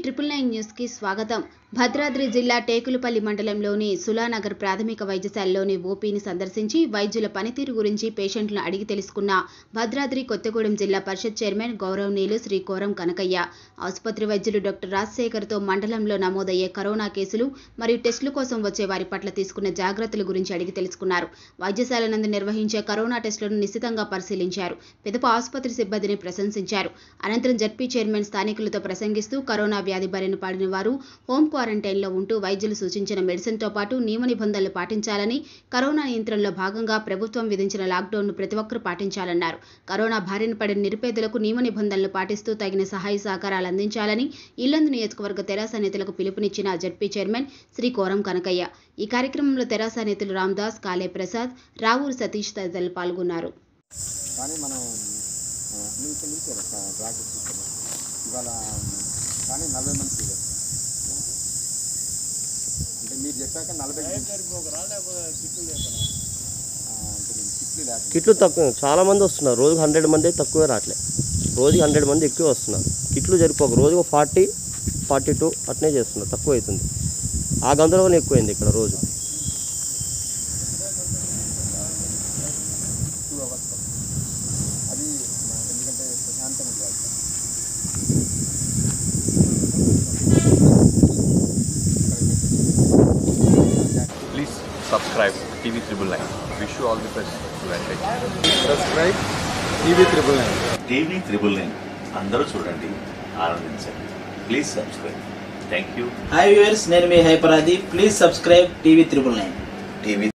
Triple nine న్యూస్కి స్వాగతం భద్రాద్రి జిల్లా టేకులపల్లి మండలంలోని సులానగర్ ప్రాథమిక వైద్యశాలలోని ఓపీని సందర్శించి వైద్యుల పనితీరు గురించి పేషెంట్లను అడిగి తెలుసుకున్న భద్రాద్రి కొత్తగూడెం జిల్లా పరిషత్ చైర్మన్ గౌరవనీయులు శ్రీ కోరం కనకయ్య ఆసుపత్రి వైద్యులు డాక్టర్ రాజశేఖర్తో మండలంలో నమోదయ్యే కరోనా కేసులు మరియు టెస్టుల కోసం వచ్చే వారి పట్ల తీసుకున్న జాగ్రత్తల గురించి అడిగి తెలుసుకున్నారు వైద్యశాల నందు నిర్వహించే కరోనా టెస్టులను నిశితంగా పరిశీలించారు పెదప ఆసుపత్రి సిబ్బందిని ప్రశంసించారు అనంతరం జడ్పీ చైర్మన్ స్థానికులతో ప్రసంగిస్తూ కరోనా వ్యాధి బారిన పడిన వారు హోం క్వారంటైన్లో ఉంటూ వైద్యులు సూచించిన మెడిసిన్తో పాటు నియమ నిబంధనలు పాటించాలని కరోనా నియంత్రణలో భాగంగా ప్రభుత్వం విధించిన లాక్డౌన్ను ప్రతి ఒక్కరూ పాటించాలన్నారు కరోనా బారిన పడిన నిరుపేదలకు నియమ నిబంధనలు పాటిస్తూ తగిన సహాయ సహకారాలు అందించాలని ఇల్లందు నియోజకవర్గ తెరాస నేతలకు పిలుపునిచ్చిన జడ్పీ చైర్మన్ శ్రీ కోరం కనకయ్య ఈ కార్యక్రమంలో తెరాస నేతలు రామ్దాస్ కాలే ప్రసాద్ రావూరు సతీష్ తదితరులు పాల్గొన్నారు కానీ మనం ఆ, నుంచి నుంచి ప్రాక్టీస్ చేస్తాం ఇవాళ కానీ నలభై మంది ఫిగర్ అంటే మీరు చెప్పాక నలభై ఆ, అంటే నేను కిట్లు లేక కిట్లు తక్కువ చాలా మంది వస్తున్నారు రోజుకి హండ్రెడ్ మంది అయితే తక్కువే రావట్లే రోజుకి హండ్రెడ్ మంది ఎక్కువ వస్తున్నారు కిట్లు జరిపోక రోజుకు ఫార్టీ ఫార్టీ టూ అట్నే చేస్తున్నారు తక్కువ అవుతుంది ఆ గందరగోళం ఎక్కువైంది ఇక్కడ రోజు టూ అవర్స్ అది ఆ, ఎందుకంటే ప్రశాంతంగా ఉండాలి Please subscribe TV Triple Nine. Wish you all the best to Venkat. Subscribe TV triple nine TV triple nine అందరూ చూడండి ఆనందించండి please subscribe thank you hi viewers నేను మీ హైపరాది please subscribe TV triple nine TV